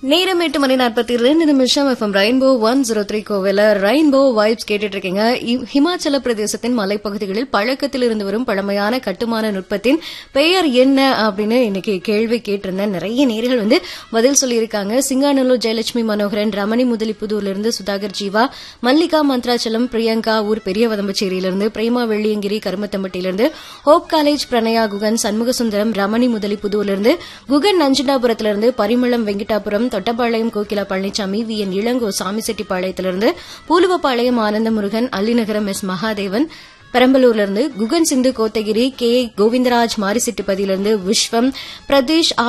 நேரம் எட்டு மணி நாற்பத்தி ரெண்டு நிமிஷம் FM rainbow one zero three கோவில ரெயின்போ வைப்ஸ் கேட்டுட்டு இருக்கீங்க இ- ஹிமாச்சல பிரதேசத்தின் மலைப்பகுதிகளில் பழக்கத்தில் இருந்து வரும் பழமையான கட்டுமான நுட்பத்தின் பெயர் என்ன அப்படின்னு இன்னைக்கு கேள்வி கேட்டிருந்தேன் நிறைய நேர்கள் வந்து பதில் சொல்லியிருக்காங்க சிங்காநல்லூர் ஜெயலட்சுமி மனோகரன் ரமணி முதலிப்புதூர்ல இருந்து சுதாகர் ஜீவா மல்லிகா மந்த்ராச்சலம் பிரியங்கா ஊர் பெரிய வதம்பச்சேரியிலிருந்து பிரேமா வெள்ளியங்கிரி கருமத்தம்பட்டியிலிருந்து ஹோப் காலேஜ் பிரணயா குகன் சண்முகசுந்தரம் ரமணி முதலிப்புதூர்லிருந்து குகன் நஞ்சுண்டாபுரத்திலிருந்து பரிமளம் வெங்கிட்டாபுரம் தொட்டப்பாளையம் கோகிலா பழனிசாமி வி என் இளங்கோ சாமிசெட்டிப்பாளையத்திலிருந்து பூலுவப்பாளையம் ஆனந்தமுருகன் அல்லிநகரம் எஸ் மகாதேவன் பெரம்பலூர்ல இருந்து குகன் சிந்து கோத்தகிரி கே கோவிந்தராஜ் மாரிசிட்டிப்பதியிலிருந்து விஸ்வம் பிரதீஷ்